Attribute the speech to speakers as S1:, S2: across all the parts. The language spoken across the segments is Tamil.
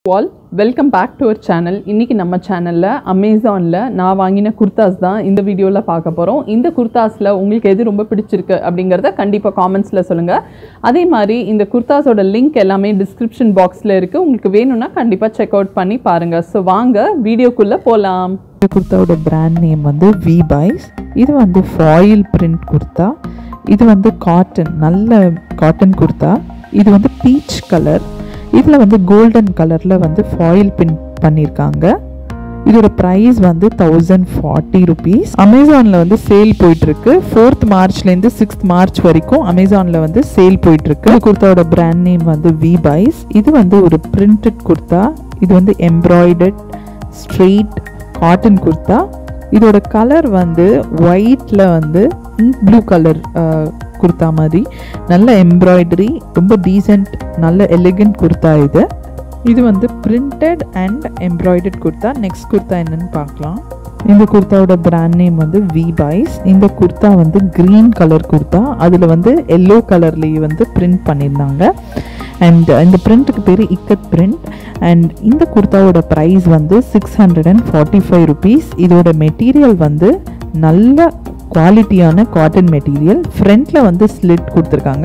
S1: all welcome back to our channel இன்றைக்கி நம்ம சேனலில் அமேசானில் நான் வாங்கின குர்தாஸ் தான் இந்த வீடியோவில் பார்க்க போகிறோம் இந்த குர்தாஸில் உங்களுக்கு எது ரொம்ப பிடிச்சிருக்கு அப்படிங்கிறத கண்டிப்பாக காமெண்ட்ஸில் சொல்லுங்கள் அதே மாதிரி இந்த குர்தாஸோட லிங்க் எல்லாமே டிஸ்கிரிப்ஷன் பாக்ஸில் இருக்குது உங்களுக்கு வேணும்னா கண்டிப்பாக செக் அவுட் பண்ணி பாருங்கள் ஸோ வாங்க வீடியோக்குள்ளே போகலாம்
S2: இந்த குர்த்தாவோட பிராண்ட் நேம் வந்து வி பைஸ் இது வந்து ஃபாயில் பிரிண்ட் குர்த்தா இது வந்து காட்டன் நல்ல காட்டன் குர்த்தா இது வந்து பீச் கலர் இதில் வந்து கோல்டன் கலரில் வந்து ஃபாயில் பிரிண்ட் பண்ணியிருக்காங்க இதோட ப்ரைஸ் வந்து தௌசண்ட் ஃபார்ட்டி ருபீஸ் அமேசானில் வந்து சேல் போயிட்டுருக்கு ஃபோர்த் மார்ச்லேருந்து சிக்ஸ்த் மார்ச் வரைக்கும் அமேசானில் வந்து சேல் போயிட்டுருக்கு இந்த குர்த்தாவோட பிராண்ட் நேம் வந்து வி பைஸ் இது வந்து ஒரு பிரிண்டட் குர்த்தா இது வந்து எம்ப்ராய்டட் ஸ்ட்ரெயிட் காட்டன் குர்த்தா இதோட கலர் வந்து ஒயிட்டில் வந்து ப்ளூ கலர் குர்த்தா மாதிரி நல்ல எம்ப்ராய்டரி ரொம்ப டீசெண்ட் நல்ல எலிகண்ட் குர்த்தா இது இது வந்து printed and embroidered kurta next kurta என்னன்னு பார்க்கலாம் இந்த குர்த்தாவோட பிராண்ட் நேம் வந்து வி பைஸ் இந்த குர்த்தா வந்து க்ரீன் கலர் குர்த்தா அதில் வந்து எல்லோ கலர்லேயே வந்து பிரிண்ட் பண்ணியிருந்தாங்க அண்ட் இந்த பிரிண்ட்டுக்கு பேர் இக்கத் பிரிண்ட் அண்ட் இந்த குர்த்தாவோட ப்ரைஸ் வந்து six hundred and forty five rupees இதோட மெட்டீரியல் வந்து நல்ல குவாலிட்டியான காட்டன் மெட்டீரியல் ஃப்ரண்ட்டில் வந்து ஸ்லிட் கொடுத்துருக்காங்க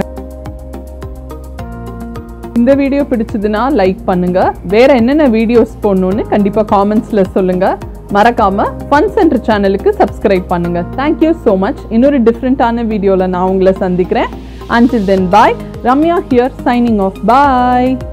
S1: இந்த வீடியோ பிடிச்சதுன்னா லைக் பண்ணுங்கள் வேறு என்னென்ன வீடியோஸ் போடணுன்னு கண்டிப்பாக காமெண்ட்ஸில் சொல்லுங்கள் மறக்காமல் ஃபன் சென்டர் சேனலுக்கு சப்ஸ்கிரைப் பண்ணுங்கள் தேங்க்யூ ஸோ மச் இன்னொரு டிஃப்ரெண்ட்டான வீடியோவில் நான் உங்களை சந்திக்கிறேன் until then bye ramya here signing off bye